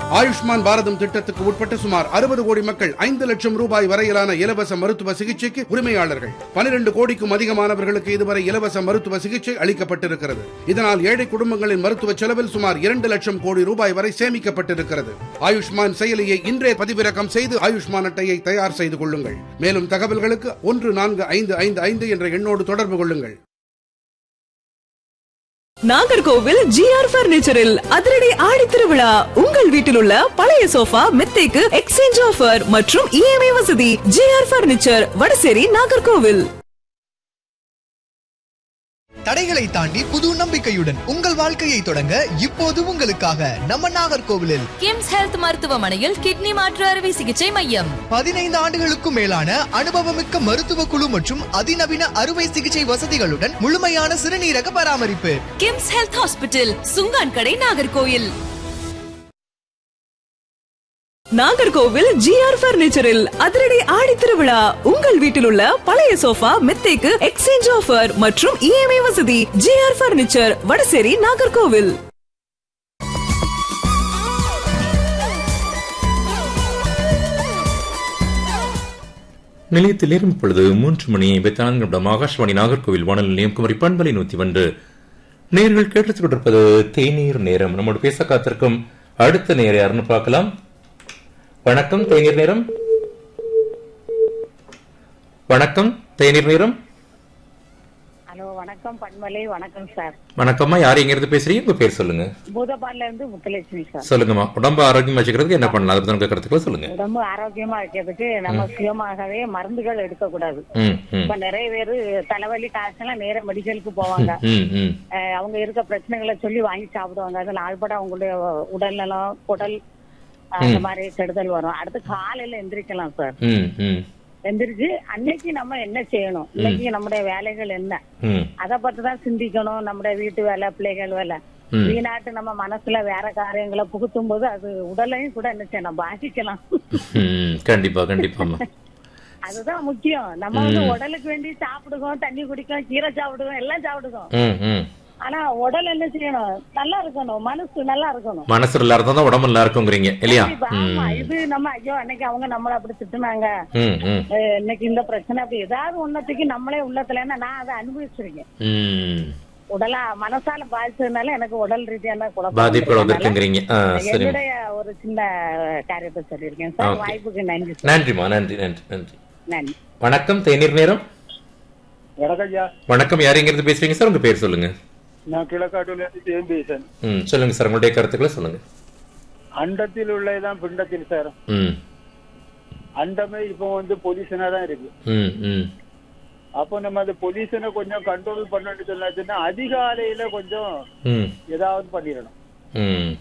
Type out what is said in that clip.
ஆயுஷ்மான் பாரதம் திட்டத்துக்கு உட்பட்ட சுமார் அறுபது கோடி மக்கள் ஐந்து லட்சம் ரூபாய் வரையிலான இலவச மருத்துவ சிகிச்சைக்கு உரிமையாளர்கள் பனிரெண்டு கோடிக்கும் அதிகமானவர்களுக்கு இதுவரை இலவச மருத்துவ சிகிச்சை அளிக்கப்பட்டிருக்கிறது இதனால் ஏழை குடும்பங்களின் மருத்துவ செலவில் சுமார் இரண்டு லட்சம் கோடி ரூபாய் வரை சேமிக்கப்பட்டிருக்கிறது ஆயுஷ்மான் செயலியை இன்றே பதிவிறக்கம் செய்து ஆயுஷ்மான் அட்டையை தயார் செய்து கொள்ளுங்கள் மேலும் தகவல்களுக்கு ஒன்று நான்கு ஐந்து ஐந்து ஐந்து என்ற எண்ணோடு தொடர்பு கொள்ளுங்கள் நாகர்கோவில் ஜிஆர் பர்னிச்சரில் அதிரடி ஆடி திருவிழா உங்கள் வீட்டில் உள்ள பழைய சோஃபா மெத்தைக்கு எக்ஸ்சேஞ்ச் ஆஃபர் மற்றும் இஎம்ஐ வசதி ஜிஆர் பர்னிச்சர் வடசேரி நாகர்கோவில் தடைகளை தாண்டி புது நம்பிக்கையுடன் உங்கள் வாழ்க்கையை தொடங்க இப்போது உங்களுக்காக நம்ம நாகர்கோவிலில் கிம்ஸ் ஹெல்த் மருத்துவமனையில் கிட்னி மாற்று அறுவை சிகிச்சை மையம் பதினைந்து ஆண்டுகளுக்கும் மேலான அனுபவமிக்க மருத்துவ குழு மற்றும் அதிநவீன அறுவை சிகிச்சை வசதிகளுடன் முழுமையான சிறுநீரக பராமரிப்பு கிம்ஸ் ஹெல்த் ஹாஸ்பிட்டல் சுங்கான் கடை நாகர்கோயில் நாகர்கோவில் ஜிஆர் பர்னிச்சரில் அதிரடி ஆடி திருவிழா உங்கள் வீட்டில் உள்ள பழைய சோஃபா மெத்தைக்கு எக்ஸ்சேஞ்ச் ஆஃபர் மற்றும் இஎம்ஐ வசதி ஜிஆர் பர்னிச்சர் வடசேரி நாகர்கோவில் நிலையத்தில் நேரம் இப்பொழுது மூன்று மணி ஐம்பத்தி நான்கு நிமிடம் ஆகாஷ்வாணி நாகர்கோவில் வானொலி நிலையம் குமரி பண்பலை நூத்தி ஒன்று நேர்கள் கேட்டுக் கொண்டிருப்பது தேநீர் நேரம் நம்மோடு பேச காத்திருக்கும் அடுத்த நேரம் யாருன்னு பார்க்கலாம் வணக்கம் தேநீர் நேரம் வணக்கம் தேநீர் நேரம் ஹலோ வணக்கம் பன்மலை வணக்கம் சார் வணக்கம்மா யார் எங்க இருந்து பேசுறீங்க உங்க பேர் சொல்லுங்க பூதப்பாடில இருந்து முத்துலட்சுமி சார் சொல்லுங்கம்மா உடம்பு ஆரோக்கியமா வச்சுக்கிறதுக்கு என்ன பண்ணலாம் அதை பத்தி உங்க கருத்துக்களை சொல்லுங்க உடம்பு ஆரோக்கியமா வைக்கிறதுக்கு நம்ம சுயமாகவே மருந்துகள் எடுக்கக்கூடாது ம் ம் இப்ப நிறைய பேரு தலைவலி காய்ச்சலாம் நேர மெடிக்கலுக்கு போவாங்க ம் ம் அஹ் அவங்க இருக்க பிரச்சனைகளை சொல்லி வாங்கி சாப்பிடுவாங்க அதுல ஆள்பட அவங்களுடைய உடல் நலம் குடல் அஹ் அந்த மாதிரி கெடுதல் வரும் அடுத்து காலையில எந்திரிக்கலாம் சார் ம் ம் எந்திரிச்சு அன்னைக்கு நம்ம என்ன செய்யணும் இன்னைக்கு நம்முடைய வேலைகள் என்ன ம் அத பத்தி தான் சிந்திக்கணும் நம்முடைய வீட்டு வேலை பிள்ளைகள் வேலை ம். வீணாட்டு நம்ம மனசுல வேற காரியங்களை புகுத்தும் போது அது உடலையும் கூட என்ன செய்யணும் பாதிக்கலாம் ம் கண்டிப்பா கண்டிப்பாம்மா அதுதான் முக்கியம் நம்ம வந்து உடலுக்கு வேண்டி சாப்பிடுவோம் தண்ணி குடிக்கும் கீரை சாப்பிடுவோம் எல்லாம் சாப்பிடுவோம் ம் ம் ஆனா உடல் என்ன செய்யணும் நல்லா இருக்கணும் மனசு நல்லா இருக்கணும் மனசு நல்லா இருந்தா தான் உடம்பு நல்லா இருக்குங்கிறீங்க இல்லையா கண்டிப்பா. ஆமா இது நம்ம ஐயோ அன்னைக்கு அவங்க நம்மள அப்படி திட்டுனாங்க ம் ம் அஹ் இன்னைக்கு இந்த பிரச்சனை அப்படி ஏதாவது ஒன்னத்துக்கு நம்மளே உள்ளத்துல ஏன்னா நான் அதை அனுபவிச்சிருக்கேன் ம் உடலா மனசால பாதிச்சதுனால எனக்கு உடல் ரீதியான குழப்பம் பாதிப்புகள் வந்ததுனால வந்திருக்குங்கிறீங்க ஆ சரி என்னுடைய ஒரு சின்ன காரியத்தை சொல்லியிருக்கேன் சார் Okay. வாய்ப்புக்கு நன்றி சார் நன்றிம்மா நன்றி நன்றி நன்றி நன்றி வணக்கம் தேநீர் நேரம் வணக்கம் ஐயா வணக்கம் யார் எங்க இருந்து பேசுறீங்க சார் உங்க பேர் சொல்லுங்க நான் கிழக்காட்டுல இருந்து தேன் பேசன் ம் சொல்லுங்க சார் உங்களுடைய கருத்துக்களை சொல்லுங்க அண்டத்தில் உள்ளதுதான் பிண்டத்தில் சார் ம் அண்டமே இப்போ வந்து பொல்யூஷனா தான் இருக்கு ம் ம் அப்போ நம்ம அந்த பொல்யூஷனை கொஞ்சம் கண்ட்ரோல் பண்ணணும்னு சொன்னாச்சுன்னா அதிகாலையில கொஞ்சம் ம் ஏதாவது பண்ணிடணும் ம்